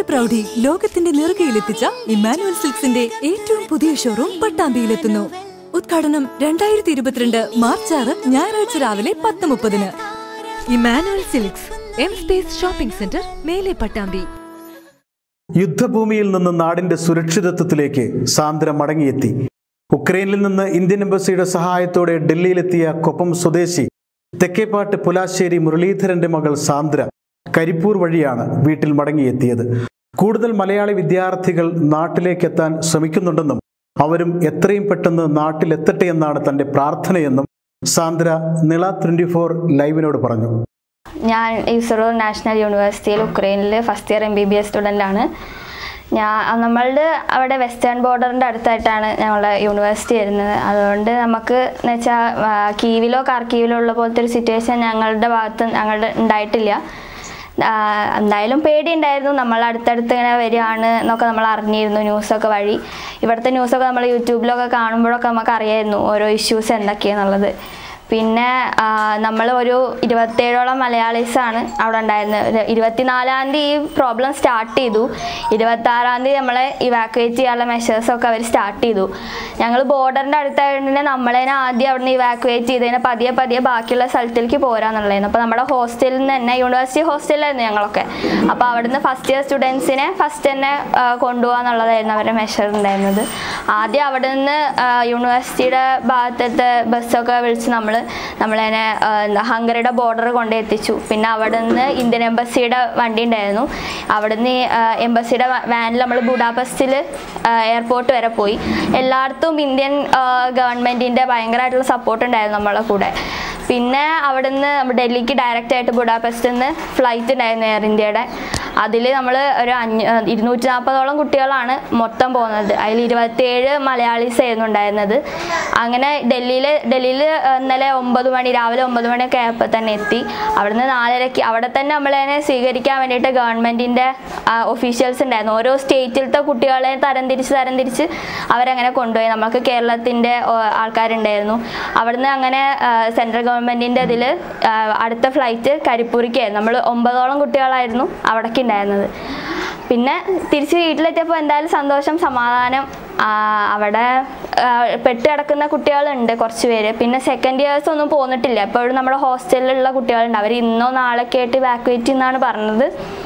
നാടിന്റെ പ്രൗഢി ലോകത്തിന്റെ നെറുകയിലെത്തിച്ച ഇമ്മാനുവൽ സിൽക്സിന്റെ ഏറ്റവും പുതിയ ഷോറൂം പട്ടാമ്പിയിലെത്തുന്നു ഉദ്ഘാടനം രണ്ടായിരത്തി ഇരുപത്തിരണ്ട് മാർച്ച് ആറ് ഞായറാഴ്ച രാവിലെ പത്ത് മുപ്പതിന് Immanuel silks M space shopping centre മേലെ പട്ടാമ്പി യുദ്ധഭൂമിയിൽ നിന്ന് നാടിന്റെ സുരക്ഷിതത്വത്തിലേക്ക് സാന്ദ്ര മടങ്ങിയെത്തി ഉക്രൈനിൽ നിന്ന് ഇന്ത്യൻ എംബസിയുടെ സഹായത്തോടെ ഡൽഹിയിലെത്തിയ കൊപ്പം സ്വദേശി തെക്കേപ്പാട്ട് പുലാശ്ശേരി മുരളീധരന്റെ മകൾ സാന്ദ്ര കരിപ്പൂർ വഴിയാണ് വീട്ടിൽ മടങ്ങിയെത്തിയത് കൂടുതൽ മലയാളി വിദ്യാർത്ഥികൾ നാട്ടിലേക്കെത്താൻ ശ്രമിക്കുന്നുണ്ടെന്നും അവരും എത്രയും പെട്ടെന്ന് നാട്ടിലെത്തട്ടെ എന്നാണ് തന്റെ പ്രാർത്ഥനയെന്നും സാന്ദ്ര നിള ട്വന്റി ഫോർ ലൈവിനോട് പറഞ്ഞു ഞാൻ ഇസ്രോ നാഷണൽ യൂണിവേഴ്സിറ്റിയിൽ ഉക്രൈനിൽ first year M B B S student ആണ് ഞാൻ നമ്മളുടെ അവിടെ വെസ്റ്റേൺ ബോർഡറിൻ്റെ അടുത്തായിട്ടാണ് ഞങ്ങളുടെ യൂണിവേഴ്സിറ്റി വരുന്നത് അതുകൊണ്ട് നമുക്ക് എന്ന് വെച്ചാൽ കീവിലോ കാർക്കീവിലോ ഉള്ള പോലത്തെ ഒരു സിറ്റുവേഷൻ ഞങ്ങളുടെ ഭാഗത്ത് ഞങ്ങളുടെ ഉണ്ടായിട്ടില്ല ആ, എന്തായാലും പേടിയുണ്ടായിരുന്നു നമ്മൾ അടുത്തടുത്ത് ഇങ്ങനെ വരികയാണ് എന്നൊക്കെ നമ്മൾ അറിഞ്ഞിരുന്നു ന്യൂസൊക്കെ വഴി ഇവിടുത്തെ ന്യൂസൊക്കെ നമ്മൾ യൂട്യൂബിലൊക്കെ കാണുമ്പോഴൊക്കെ നമുക്ക് അറിയായിരുന്നു ഓരോ ഇഷ്യൂസ് എന്തൊക്കെയാണെന്നുള്ളത് പിന്നെ നമ്മൾ ഒരു ഇരുപത്തേഴോളം മലയാളീസാണ് അവിടെ ഉണ്ടായിരുന്നത് ഒരു ഇരുപത്തിനാലാം തീയതി ഈ പ്രോബ്ലം സ്റ്റാർട്ട് ചെയ്തു ഇരുപത്താറാം തീയതി നമ്മളെ ഇവാക്യുവേറ്റ് ചെയ്യാനുള്ള മെഷേഴ്സൊക്കെ അവർ സ്റ്റാർട്ട് ചെയ്തു ഞങ്ങൾ ബോർഡറിൻ്റെ അടുത്തായതുകൊണ്ട് തന്നെ നമ്മളതിനെ ആദ്യം അവിടെ നിന്ന് ഇവാക്യുവേറ്റ് ചെയ്തതിന് പതിയെ പതിയെ ബാക്കിയുള്ള സ്ഥലത്തിലേക്ക് പോരാന്നുള്ളതായിരുന്നു അപ്പോൾ നമ്മുടെ ഹോസ്റ്റലിൽ നിന്ന് തന്നെ യൂണിവേഴ്സിറ്റി ഹോസ്റ്റലിലായിരുന്നു ഞങ്ങളൊക്കെ അപ്പോൾ അവിടുന്ന് ഫസ്റ്റ് ഇയർ സ്റ്റുഡൻസിനെ ഫസ്റ്റ് തന്നെ ആ, കൊണ്ടുപോകാന്നുള്ളതായിരുന്നു അവരുടെ മെഷർ ഉണ്ടായിരുന്നത് ആദ്യം അവിടെ നിന്ന് ആ, യൂണിവേഴ്സിറ്റിയുടെ ഭാഗത്തത്തെ ബസ്സൊക്കെ വിളിച്ച് നമ്മൾ നമ്മളതിനെ ആ, എന്താ ഹംഗറിയുടെ ബോർഡർ കൊണ്ട് എത്തിച്ചു പിന്നെ അവിടെ നിന്ന് ഇന്ത്യൻ എംബസിയുടെ വണ്ടി ഉണ്ടായിരുന്നു അവിടെ നിന്ന് എംബസിയുടെ വാനിൽ നമ്മൾ ബുഡാപസ്റ്റിൽ എയർപോർട്ട് വരെ പോയി എല്ലായിടത്തും ഇന്ത്യൻ ഗവൺമെൻറ്റിൻ്റെ ഭയങ്കരമായിട്ടുള്ള സപ്പോർട്ട് ഉണ്ടായിരുന്നു നമ്മളെ കൂടെ പിന്നെ അവിടുന്ന് നമ്മൾ ഡൽഹിക്ക് ഡയറക്റ്റ് ആയിട്ട് ബുഡാപെസ്റ്റിൽ നിന്ന് ഫ്ലൈറ്റ് ഉണ്ടായിരുന്നു എയർ ഇന്ത്യയുടെ അതിൽ നമ്മൾ ഒരു അഞ്ഞൂ ഇരുന്നൂറ്റി നാൽപ്പതോളം കുട്ടികളാണ് മൊത്തം പോകുന്നത് അതിൽ ഇരുപത്തിയേഴ് മലയാളീസ് ആയിരുന്നു ഉണ്ടായിരുന്നത് അങ്ങനെ ഡൽഹിയിൽ ഡൽഹിയിൽ ഇന്നലെ ഒമ്പത് മണി രാവിലെ ഒമ്പത് മണിയൊക്കെ ആയപ്പോൾ തന്നെ എത്തി അവിടുന്ന് നാലരയ്ക്ക് അവിടെ തന്നെ നമ്മളതിനെ സ്വീകരിക്കാൻ വേണ്ടിയിട്ട് ഗവൺമെൻറ്റിൻ്റെ ഒഫീഷ്യൽസ് ഉണ്ടായിരുന്നു ഓരോ സ്റ്റേറ്റിലത്തെ കുട്ടികളെ തരംതിരിച്ച് തരംതിരിച്ച് അവരങ്ങനെ കൊണ്ടുപോയി നമുക്ക് കേരളത്തിൻ്റെ ആൾക്കാരുണ്ടായിരുന്നു അവിടുന്ന് അങ്ങനെ സെൻട്രൽ ഗവൺമെൻറ്റിൻ്റെ ഇതിൽ അടുത്ത ഫ്ലൈറ്റ് കരിപ്പൂരിക്കായിരുന്നു നമ്മൾ ഒമ്പതോളം കുട്ടികളായിരുന്നു അവിടേക്ക് ഉണ്ടായിരുന്നത് പിന്നെ തിരിച്ച് വീട്ടിലെത്തിയപ്പോൾ എന്തായാലും സന്തോഷം സമാധാനം ആ, അവിടെ ആ, പെട്ട് കിടക്കുന്ന കുട്ടികളുണ്ട് കുറച്ച് പേര് പിന്നെ സെക്കൻഡ് ഇയേഴ്സ് ഒന്നും പോന്നിട്ടില്ല ഇപ്പോഴും നമ്മുടെ ഹോസ്റ്റലിലുള്ള കുട്ടികളുണ്ട് അവർ ഇന്നോ നാളൊക്കെ ആയിട്ട് വാക്യുവേറ്റ് എന്നാണ് പറഞ്ഞത്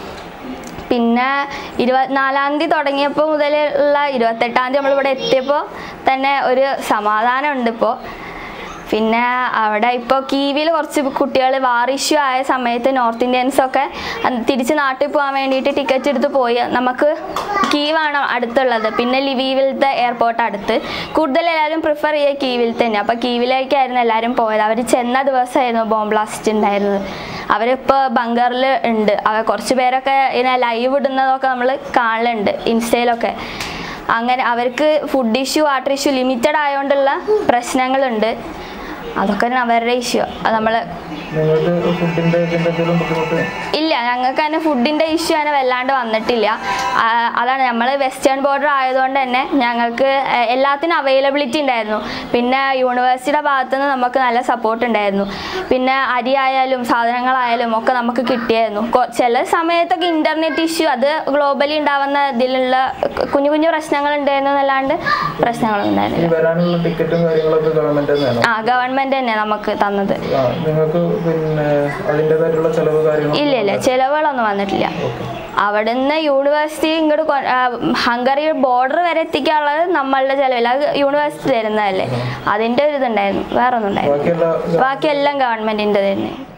പിന്നെ ഇരുപത്തിനാലാം തീയതി തുടങ്ങിയപ്പോൾ മുതലുള്ള ഇരുപത്തെട്ടാം തീയതി നമ്മളിവിടെ എത്തിയപ്പോൾ തന്നെ ഒരു സമാധാനമുണ്ട് ഇപ്പോൾ പിന്നെ അവിടെ ഇപ്പോൾ കീവിൽ കുറച്ച് കുട്ടികൾ വാർ ഇഷ്യൂ ആയ സമയത്ത് നോർത്ത് ഇന്ത്യൻസൊക്കെ അന്ന് തിരിച്ച് നാട്ടിൽ പോകാൻ വേണ്ടിയിട്ട് ടിക്കറ്റ് എടുത്ത് പോയി നമുക്ക് കീവാണ് അടുത്തുള്ളത് പിന്നെ ലിവീവിലത്തെ എയർപോർട്ട് അടുത്ത് കൂടുതൽ എല്ലാവരും പ്രിഫർ ചെയ്യുക കീവിൽ തന്നെ അപ്പോൾ കീവിലേക്കായിരുന്നു എല്ലാവരും പോയത് അവർ ചെന്ന ദിവസമായിരുന്നു ബോംബ് ബ്ലാസ്റ്റ് ഉണ്ടായിരുന്നത് അവരിപ്പോൾ ബങ്കറിൽ ഉണ്ട് അവർ കുറച്ച് പേരൊക്കെ ഇങ്ങനെ ലൈവ് ഇടുന്നതൊക്കെ നമ്മൾ കാണലുണ്ട് ഇൻസ്റ്റയിലൊക്കെ അങ്ങനെ അവർക്ക് food issue water issue limited ആയതുകൊണ്ടുള്ള പ്രശ്നങ്ങളുണ്ട് അതൊക്കെ അവരുടെ ഇഷ്യൂ അത് നമ്മൾ നിങ്ങൾക്ക് ഫുഡിന്റെ ഇതിന്റെ എന്തെങ്കിലും ബുദ്ധിമുട്ട് ഇല്ല ഞങ്ങൾക്ക് തന്നെ ഫുഡിൻ്റെ ഇഷ്യൂ അങ്ങനെ വല്ലാണ്ട് വന്നിട്ടില്ല ആ, അതാണ് നമ്മൾ വെസ്റ്റേൺ ബോർഡർ ആയതുകൊണ്ട് തന്നെ ഞങ്ങൾക്ക് എ- എല്ലാത്തിനും അവൈലബിലിറ്റി ഉണ്ടായിരുന്നു പിന്നെ യൂണിവേഴ്സിറ്റിയുടെ ഭാഗത്തുനിന്ന് നമുക്ക് നല്ല സപ്പോർട്ട് ഉണ്ടായിരുന്നു പിന്നെ അരി ആയാലും സാധനങ്ങളായാലും ഒക്കെ നമുക്ക് കിട്ടിയായിരുന്നു കൊ- ചില സമയത്തൊക്കെ ഇൻ്റർനെറ്റ് ഇഷ്യൂ അത് ഗ്ലോബലി ഉണ്ടാവുന്ന ഇതിലുള്ള കുഞ്ഞു കുഞ്ഞു പ്രശ്നങ്ങൾ ഉണ്ടായിരുന്നു എന്നല്ലാണ്ട് പ്രശ്നങ്ങളൊന്നും ഈ ഉണ്ടായിരുന്നില്ല വരാനുള്ള ടിക്കറ്റും കാര്യങ്ങളൊക്കെ ഗവൺമെന്റ് തന്നെയാണോ ആ ഗവൺമെൻറ് തന്നെ നമുക്ക് തന്നത് ആ നിങ്ങൾക്ക് പിന്നെ അതിൻ്റെതായിട്ടുള്ള ചെലവ് കാര്യങ്ങൾ ഇല്ല ഇല്ല ചിലവുകളൊന്നും വന്നിട്ടില്ല അവിടുന്ന് യൂണിവേഴ്സിറ്റി ഇങ്ങോട്ട് കൊ- ആ, ഹംഗറി ബോർഡർ വരെ എത്തിക്കാനുള്ളത് നമ്മളുടെ ചിലവില്ല അത് യൂണിവേഴ്സിറ്റി തരുന്നതല്ലേ അതിൻ്റെ ഒരു ഇതുണ്ടായിരുന്നു വേറെ ഒന്നും ഉണ്ടായിരുന്നു ബാക്കിയുള്ള ബാക്കിയെല്ലാം ഗവൺമെൻറ്റിൻ്റെ തന്നെ